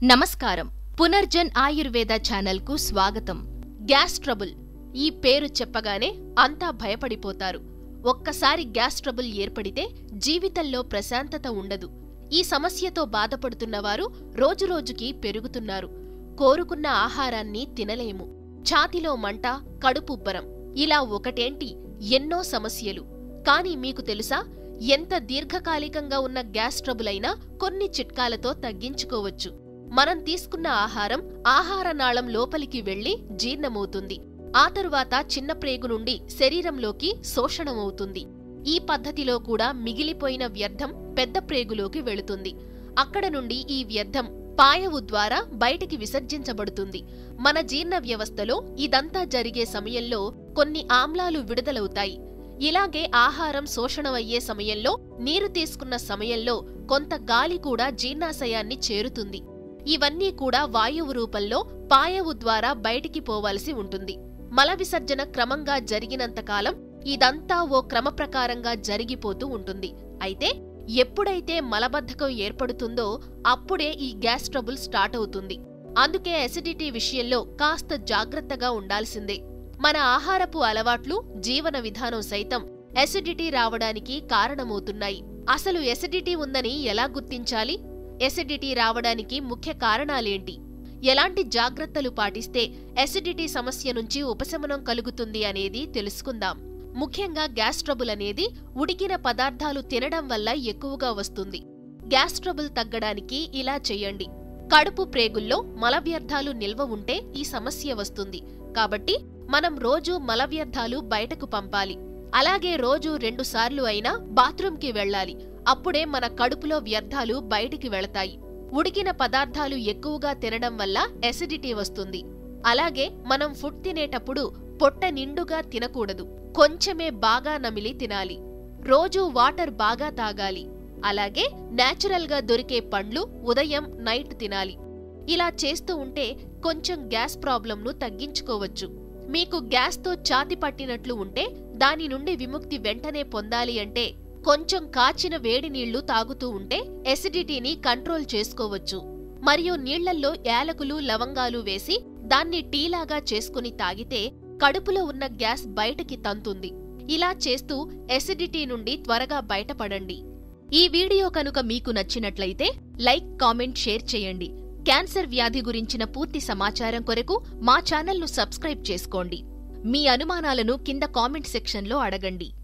నమస్కారం పునర్జన్ ఆయుర్వేద ఛానల్కు స్వాగతం గ్యాస్ ట్రబుల్ ఈ పేరు చెప్పగానే అంతా భయపడిపోతారు ఒక్కసారి గ్యాస్ ట్రబుల్ ఏర్పడితే జీవితంలో ప్రశాంతత ఉండదు ఈ సమస్యతో బాధపడుతున్నవారు రోజురోజుకి పెరుగుతున్నారు కోరుకున్న ఆహారాన్ని తినలేము ఛాతిలో మంట కడుపుబ్బరం ఇలా ఒకటేంటి ఎన్నో సమస్యలు కానీ మీకు తెలుసా ఎంత దీర్ఘకాలికంగా ఉన్న గ్యాస్ ట్రబుల్ అయినా కొన్ని చిట్కాలతో తగ్గించుకోవచ్చు మనం తీసుకున్న ఆహారం ఆహార నాళం లోపలికి వెళ్లి జీర్ణమవుతుంది ఆ తరువాత చిన్న ప్రేగు నుండి శరీరంలోకి శోషణమవుతుంది ఈ పద్ధతిలో కూడా మిగిలిపోయిన వ్యర్థం పెద్ద ప్రేగులోకి వెళుతుంది అక్కడ నుండి ఈ వ్యర్థం పాయవు ద్వారా బయటికి విసర్జించబడుతుంది మన జీర్ణ వ్యవస్థలో ఇదంతా జరిగే సమయంలో కొన్ని ఆమ్లాలు విడుదలవుతాయి ఇలాగే ఆహారం శోషణమయ్యే సమయంలో నీరు తీసుకున్న సమయంలో కొంత గాలి కూడా జీర్ణాశయాన్ని చేరుతుంది ఇవన్నీ కూడా వాయువు రూపంలో పాయవు ద్వారా బయటికి పోవాల్సి ఉంటుంది మల విసర్జన క్రమంగా జరిగినంతకాలం ఇదంతా ఓ క్రమ ప్రకారంగా జరిగిపోతూ ఉంటుంది అయితే ఎప్పుడైతే మలబద్ధకం ఏర్పడుతుందో అప్పుడే ఈ గ్యాస్ ట్రబుల్ స్టార్ట్ అవుతుంది అందుకే అసిడిటీ విషయంలో కాస్త జాగ్రత్తగా ఉండాల్సిందే మన ఆహారపు అలవాట్లు జీవన విధానం సైతం ఎసిడిటీ రావడానికి కారణమవుతున్నాయి అసలు ఎసిడిటీ ఉందని ఎలా గుర్తించాలి ఎసిడిటీ రావడానికి ముఖ్య కారణాలేంటి ఎలాంటి జాగ్రత్తలు పాటిస్తే ఎసిడిటీ సమస్య నుంచి ఉపశమనం కలుగుతుంది అనేది తెలుసుకుందాం ముఖ్యంగా గ్యాస్ ట్రబుల్ అనేది ఉడికిన పదార్థాలు తినడం వల్ల ఎక్కువగా వస్తుంది గ్యాస్ ట్రబుల్ తగ్గడానికి ఇలా చేయండి కడుపు ప్రేగుల్లో మలవ్యర్థాలు నిల్వ ఉంటే ఈ సమస్య వస్తుంది కాబట్టి మనం రోజూ మలవ్యర్థాలు బయటకు పంపాలి అలాగే రోజు రెండుసార్లు అయినా బాత్రూంకి వెళ్ళాలి అప్పుడే మన కడుపులో వ్యర్థాలు బయటికి వెళతాయి ఉడికిన పదార్థాలు ఎక్కువగా తినడం వల్ల ఎసిడిటీ వస్తుంది అలాగే మనం ఫుడ్ తినేటప్పుడు పొట్ట నిండుగా తినకూడదు కొంచెమే బాగా నమిలి తినాలి రోజూ వాటర్ బాగా తాగాలి అలాగే నేచురల్గా దొరికే పండ్లు ఉదయం నైట్ తినాలి ఇలా చేస్తూ ఉంటే కొంచెం గ్యాస్ ప్రాబ్లంను తగ్గించుకోవచ్చు మీకు గ్యాస్తో ఛాతి పట్టినట్లు ఉంటే దాని నుండి విముక్తి వెంటనే పొందాలి అంటే కొంచెం కాచిన వేడి నీళ్లు తాగుతూ ఉంటే ఎసిడిటీని కంట్రోల్ చేసుకోవచ్చు మరియు నీళ్లల్లో యాలకులు లవంగాలు వేసి దాన్ని టీలాగా చేసుకుని తాగితే కడుపులో ఉన్న గ్యాస్ బయటకి తంతుంది ఇలా చేస్తూ ఎసిడిటీ నుండి త్వరగా బయటపడండి ఈ వీడియో కనుక మీకు నచ్చినట్లయితే లైక్ కామెంట్ షేర్ చేయండి క్యాన్సర్ వ్యాధి గురించిన పూర్తి సమాచారం కొరకు మా ఛానల్ను సబ్స్క్రైబ్ చేసుకోండి మీ అనుమానాలను కింద కామెంట్ సెక్షన్లో అడగండి